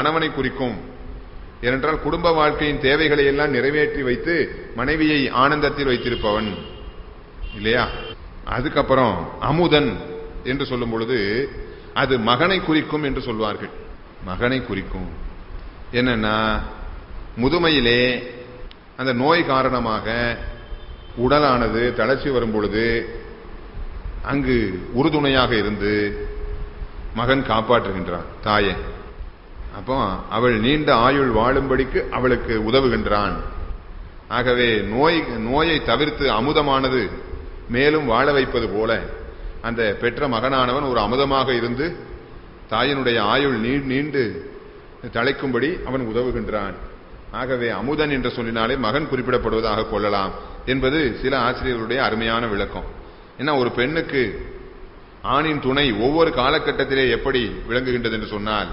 கணவனை குறிக்கும் ஏனென்றால் குடும்ப வாழ்க்கையின் தேவைகளை எல்லாம் நிறைவேற்றி வைத்து மனைவியை ஆனந்தத்தில் வைத்திருப்பவன் இல்லையா அதுக்கப்புறம் அமுதன் என்று சொல்லும் பொழுது அது மகனை குறிக்கும் என்று சொல்வார்கள் மகனை குறிக்கும் என்னன்னா முதுமையிலே அந்த நோய் காரணமாக உடலானது தளர்ச்சி வரும் பொழுது அங்கு உறுதுணையாக இருந்து மகன் காப்பாற்றுகின்றான் தாயை அப்போ அவள் நீண்ட ஆயுள் வாழும்படிக்கு அவளுக்கு உதவுகின்றான் ஆகவே நோய் நோயை தவிர்த்து அமுதமானது மேலும் வாழ வைப்பது போல அந்த பெற்ற மகனானவன் ஒரு அமுதமாக இருந்து தாயினுடைய ஆயுள் நீ- நீண்டு தழைக்கும்படி அவன் உதவுகின்றான் ஆகவே அமுதன் என்ற சொல்லினாலே மகன் குறிப்பிடப்படுவதாக கொள்ளலாம் என்பது சில ஆசிரியர்களுடைய அருமையான விளக்கம் ஏன்னா ஒரு பெண்ணுக்கு ஆணின் துணை ஒவ்வொரு காலகட்டத்திலே எப்படி விளங்குகின்றது என்று சொன்னால்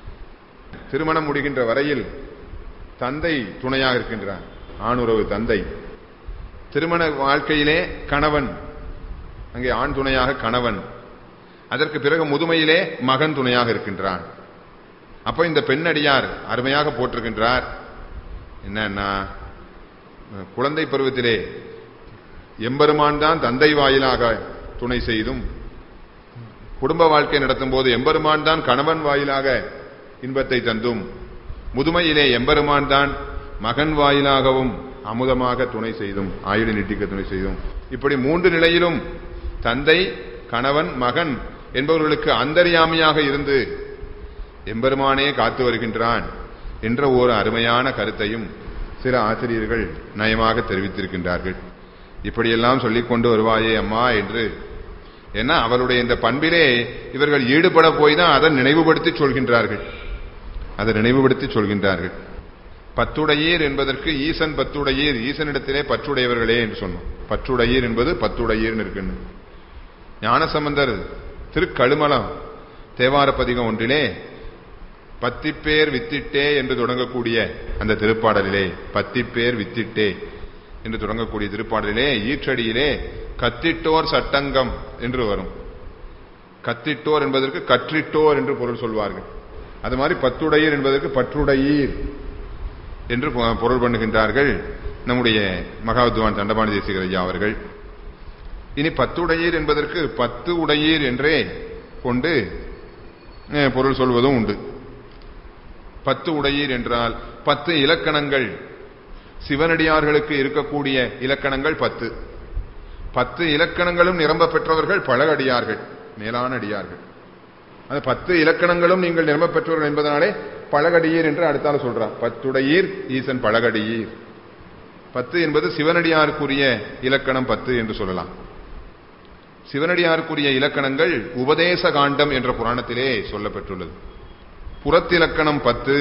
திருமணம் முடிகின்ற வரையில் தந்தை துணையாக இருக்கின்றான் ஆணுறவு தந்தை திருமண வாழ்க்கையிலே கணவன் அங்கே ஆண் துணையாக கணவன் அதற்கு பிறகு முதுமையிலே மகன் துணையாக இருக்கின்றான் அப்ப இந்த பெண்ணடியார் அருமையாக போட்டிருக்கின்றார் என்னன்னா குழந்தை பருவத்திலே எம்பெருமான் தான் தந்தை வாயிலாக துணை செய்தும் குடும்ப வாழ்க்கை நடத்தும் போது எம்பெருமான் தான் கணவன் வாயிலாக இன்பத்தை தந்தும் முதுமையிலே எம்பெருமான் தான் மகன் வாயிலாகவும் அமுதமாக துணை செய்தும் ஆயுளை நீட்டிக்க துணை செய்தும் இப்படி மூன்று நிலையிலும் தந்தை கணவன் மகன் என்பவர்களுக்கு அந்தரியாமையாக இருந்து எம்பெருமானே காத்து வருகின்றான் என்ற ஒரு அருமையான கருத்தையும் சில ஆசிரியர்கள் நயமாக தெரிவித்திருக்கின்றார்கள் இப்படியெல்லாம் சொல்லிக் கொண்டு வருவாயே அம்மா என்று ஏன்னா அவருடைய இந்த பண்பிலே இவர்கள் ஈடுபட போய் தான் அதை நினைவுபடுத்தி சொல்கின்றார்கள் அதை நினைவுபடுத்தி சொல்கின்றார்கள் பத்துடையீர் என்பதற்கு ஈசன் பத்துடையீர் ஈசனிடத்திலே பற்றுடையவர்களே என்று சொன்னோம் பற்றுடையீர் என்பது பத்துடையீர்னு இருக்குன்னு ஞானசம்பந்தர் திருக்கழுமலம் தேவார பதிகம் ஒன்றிலே பத்திப்பேர் வித்திட்டே என்று தொடங்கக்கூடிய அந்த திருப்பாடலிலே பத்திப்பேர் வித்திட்டே என்று தொடங்கக்கூடிய திருப்பாடலிலே ஈற்றடியிலே கத்திட்டோர் சட்டங்கம் என்று வரும் கத்திட்டோர் என்பதற்கு கற்றிட்டோர் என்று பொருள் சொல்வார்கள் அது மாதிரி பத்துடையீர் என்பதற்கு பற்றுடையீர் என்று பொ- பொருள் பண்ணுகின்றார்கள் நம்முடைய மகாவித்வான் தண்டபாணி தேசிகர் ஐயா அவர்கள் இனி பத்துடையீர் என்பதற்கு பத்து உடையீர் என்றே கொண்டு அஹ், பொருள் சொல்வதும் உண்டு பத்து உடையீர் என்றால் பத்து இலக்கணங்கள் சிவனடியார்களுக்கு இருக்கக்கூடிய இலக்கணங்கள் பத்து பத்து இலக்கணங்களும் நிரம்ப பெற்றவர்கள் பழகடியார்கள் மேலான அடியார்கள் அந்த பத்து இலக்கணங்களும் நீங்கள் நிரம்ப பெற்றவர்கள் என்பதனாலே பழகடியீர் என்று அடுத்தால சொல்றார் பத்துடையீர் ஈசன் பழகடியீர் பத்து என்பது சிவனடியாருக்குரிய இலக்கணம் பத்து என்று சொல்லலாம் சிவனடியாருக்குரிய இலக்கணங்கள் உபதேச காண்டம் என்ற புராணத்திலே சொல்லப்பெற்றுள்ளது புறத்திலக்கணம் பத்து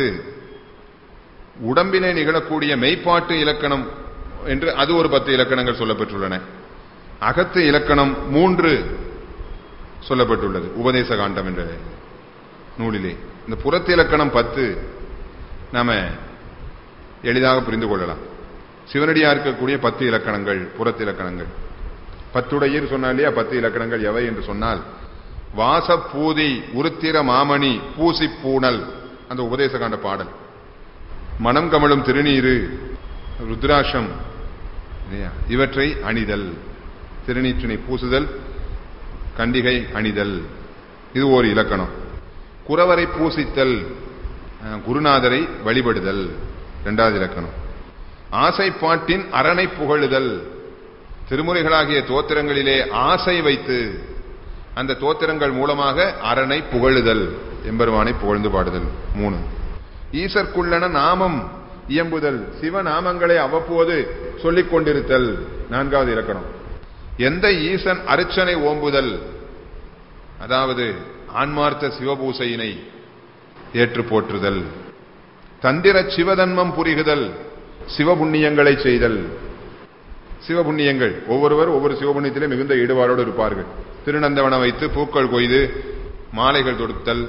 உடம்பிலே நிகழக்கூடிய மெய்ப்பாட்டு இலக்கணம் என்று அது ஒரு பத்து இலக்கணங்கள் சொல்லப்பெற்றுள்ளன அகத்து இலக்கணம் மூன்று சொல்லப்பட்டுள்ளது உபதேச காண்டம் என்ற நூலிலே இந்த புறத்திலக்கணம் பத்து நாம எளிதாக புரிந்து கொள்ளலாம் சிவனடியா இருக்கக்கூடிய பத்து இலக்கணங்கள் புறத்திலக்கணங்கள் பத்துடையீர் சொன்னால் இல்லையா பத்து இலக்கணங்கள் எவை என்று சொன்னால் வாசப்பூதி உருத்திர மாமணி பூசி பூணல் அந்த உபதேச காண்ட பாடல் மனம் கமழும் திருநீரு ருத்ராட்சம் இல்லையா? இவற்றை அணிதல் திருநீற்றினை பூசுதல் கண்டிகை அணிதல் இது ஒரு இலக்கணம் குறவரை பூசித்தல் அஹ், குருநாதரை வழிபடுதல் இரண்டாவது இலக்கணம் ஆசைப்பாட்டின் அரணை புகழுதல் திருமுறைகளாகிய தோத்திரங்களிலே ஆசை வைத்து அந்த தோத்திரங்கள் மூலமாக அரணை புகழுதல் எம்பெருமானை புகழ்ந்து பாடுதல் மூணு ஈசற்குள்ளன நாமம் இயம்புதல் சிவநாமங்களை அவ்வப்போது சொல்லிக் கொண்டிருத்தல் நான்காவது இலக்கணம் எந்த ஈசன் அர்ச்சனை ஓம்புதல் அதாவது ஆன்மார்த்த சிவபூசையினை ஏற்று போற்றுதல் தந்திர சிவதன்மம் புரிகுதல் சிவபுண்ணியங்களை செய்தல் சிவபுண்ணியங்கள் ஒவ்வொருவர் ஒவ்வொரு சிவபுண்ணியத்திலே மிகுந்த ஈடுபாடோடு இருப்பார்கள் திருநந்தவனம் வைத்து பூக்கள் கொய்து மாலைகள் தொடுத்தல்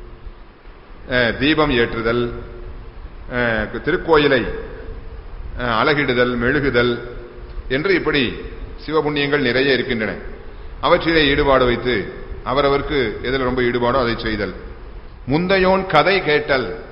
அஹ், தீபம் ஏற்றுதல் அஹ், திருக்கோயிலை அஹ், அழகிடுதல் மெழுகுதல் என்று இப்படி சிவபுண்ணியங்கள் நிறைய இருக்கின்றன அவற்றிலே ஈடுபாடு வைத்து அவரவருக்கு எதில் ரொம்ப ஈடுபாடோ அதை செய்தல் முந்தையோன் கதை கேட்டல்